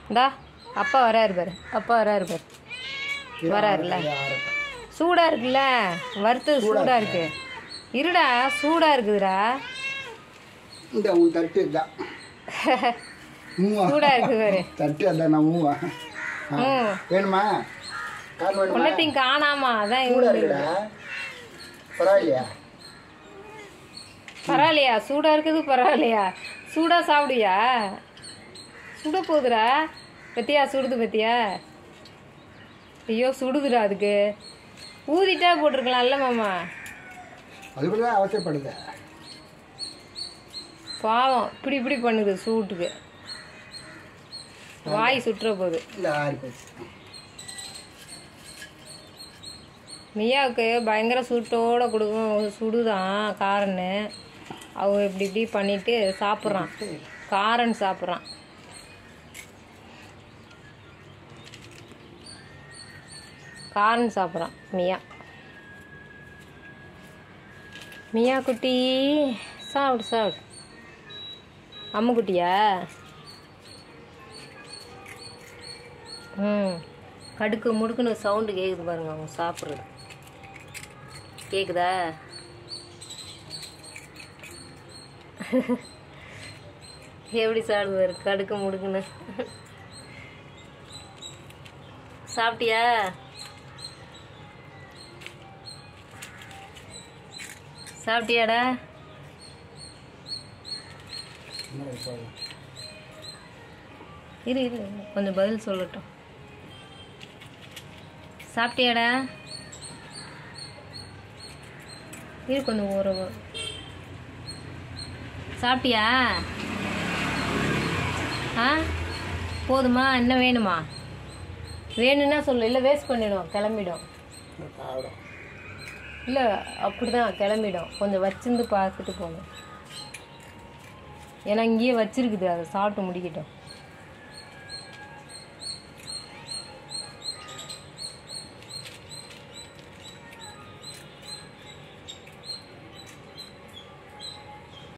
இந்தா அப்பா வராரு பாரு அப்பா வராரு பாரு வராருல்ல சூடா இருக்குல்ல வறுத்தது சூடா இருக்கு இருடா சூடா இருக்குதுடா இந்த உன் தட்டு இதான் மூவா சூடா இருக்கு பாரு தட்டு அதான் நான் மூவா ஆ. ம் வேணுமா கால் வேணுமா உன்னத்தையும் காணாமா அதான் சூடா இங்க இருக்குடா பரவாயில்லையா பரவாயில்லையா சூடா இருக்குது பரவாயில்லையா சூடா சாப்பிடுவியா சுட போகுதுடா பத்தியா சுடுது பத்தியா ஐயோ சுடுதுடா அதுக்கு ஊதிட்டா போட்டிருக்கலாம்ல மாமா அதுக்கு தான் அவசரப்படுது பாவம் இப்படி இப்படி பண்ணுது சூட்டுக்கு வாய் சுட்டுற போகுது இந்த ஆறு போச்சு மியாவுக்கு பயங்கர சூட்டோட கொடுக்கும் சுடுதான் காரன்னு அவ இப்படி இப்படி பண்ணிட்டு சாப்பிட்றான் காரன் சாப்பிட்றான் காரன் சாப்பிட்றான் மியா மியா குட்டி சாப்பிடு சாப்பிடு அம்முக்குட்டியா ம் கடுக்கு முடுக்குன்னு சவுண்டு கேட்குது பாருங்க அவங்க சாப்பிட்றது கேக்குதா எப்படி சாப்பிடுவாரு கடுக்கு முடுக்குன்னு சாப்பிட்டியா சாப்பிட்டியாடா இரு இரு கொஞ்சம் பதில் சொல்லட்டும் சாப்பிட்டியாடா இரு கொஞ்சம் ஒரு சாப்பிட்டியா ஆ போதுமா என்ன வேணுமா வேணும்னா சொல்லு இல்லை வேஸ்ட் பண்ணிடும் கிளம்பிடும் சாப்பிடும் இல்லை அப்படிதான் கிளம்பிடும் கொஞ்சம் வச்சிருந்து பார்த்துட்டு போகணும் ஏன்னா இங்கேயே வச்சிருக்குது அதை சாப்பிட்டு முடிக்கட்டும்